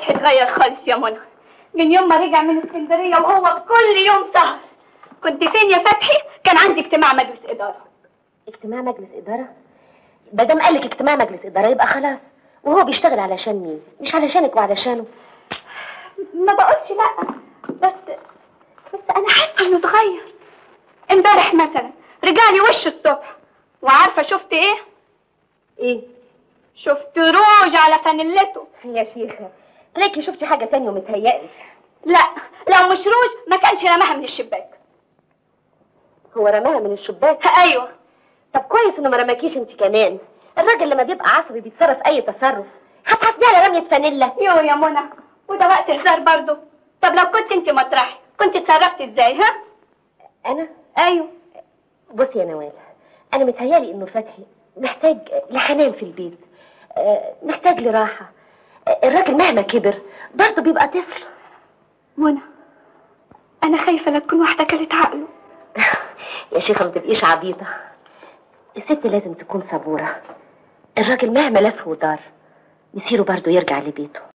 فتحي اتغير خالص يا منى من يوم ما رجع من اسكندريه وهو كل يوم سهر كنت فين يا فتحي كان عندي اجتماع مجلس اداره اجتماع مجلس اداره ما دام قال لك اجتماع مجلس اداره يبقى خلاص وهو بيشتغل علشان مين مش علشانك وعلشانه ما بقولش لا بس بس انا حاسه انه اتغير امبارح مثلا رجع لي وشه الصبح وعارفه شفت ايه ايه شفت روج على فانيلته يا شيخه تلاقي شفتي حاجه تانية ومتهيألي لا لو مش روج ما كانش رماها من الشباك هو رماها من الشباك ايوه طب كويس انه ما رماكيش انت كمان الراجل لما بيبقى عصبي بيتصرف اي تصرف هتحاسبيه على رمية فانيلا يو يا منى وده وقت هزار برضه طب لو كنت انت مطرحي كنت اتصرفتي ازاي ها انا ايوه بصي يا نوال انا متهيالي انه فتحي محتاج لحنان في البيت آه، محتاج لراحه آه، الراجل مهما كبر برضه بيبقى طفل منى انا خايفه لا تكون واحده كلت عقله يا شيخه ما تبقيش عبيطه الست لازم تكون صبوره الراجل مهما لف ودار مصيره برضه يرجع لبيته